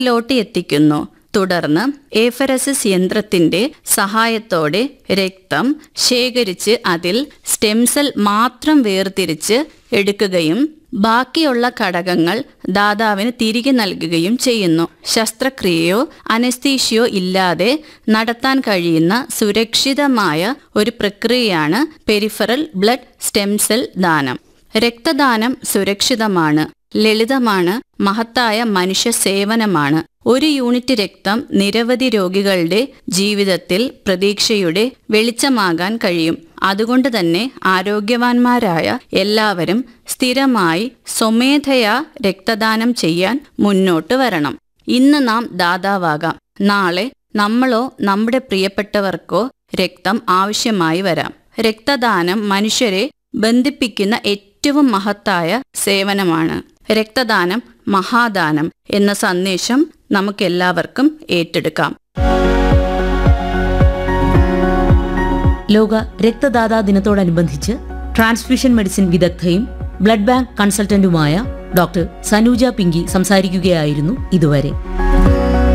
ലോട്ട് എത്തിക്കുന്നു തുടർന്ന് ഏഫറസിസ് യന്ത്രത്തിന്റെ സഹായത്തോടെ രക്തം ശേഖരിച്ച് അതിൽ സ്റ്റെം സെൽ മാത്രം വേർതിരിച്ച് എടുക്കുകയും ബാക്കിയുള്ള ഘടകങ്ങൾ ദാതാവിന് തിരികെ നൽകുകയും ചെയ്യുന്നു ശസ്ത്രക്രിയയോ അനസ്തീഷിയോ ഇല്ലാതെ നടത്താൻ കഴിയുന്ന സുരക്ഷിതമായ ഒരു പ്രക്രിയയാണ് പെരിഫറൽ ബ്ലഡ് സ്റ്റെം സെൽ ദാനം രക്തദാനം സുരക്ഷിതമാണ് ലളിതമാണ് മഹത്തായ മനുഷ്യ സേവനമാണ് ഒരു യൂണിറ്റ് രക്തം നിരവധി രോഗികളുടെ ജീവിതത്തിൽ പ്രതീക്ഷയുടെ വെളിച്ചമാകാൻ കഴിയും അതുകൊണ്ട് തന്നെ ആരോഗ്യവാന്മാരായ എല്ലാവരും സ്ഥിരമായി സ്വമേധയാ രക്തദാനം ചെയ്യാൻ മുന്നോട്ട് വരണം ഇന്ന് നാം ദാതാവാകാം നാളെ നമ്മളോ നമ്മുടെ പ്രിയപ്പെട്ടവർക്കോ രക്തം ആവശ്യമായി വരാം രക്തദാനം മനുഷ്യരെ ബന്ധിപ്പിക്കുന്ന ഏറ്റവും മഹത്തായ സേവനമാണ് രക്തദാനം മഹാദാനം എന്ന സന്ദേശം നമുക്കെല്ലാവർക്കും ഏറ്റെടുക്കാം ലോക രക്തദാതാ ദിനത്തോടനുബന്ധിച്ച് ട്രാൻസ്ഫ്യൂഷൻ മെഡിസിൻ വിദഗ്ധയും ബ്ലഡ് ബാങ്ക് കൺസൾട്ടന്റുമായ ഡോക്ടർ സനൂജ പിങ്കി സംസാരിക്കുകയായിരുന്നു ഇതുവരെ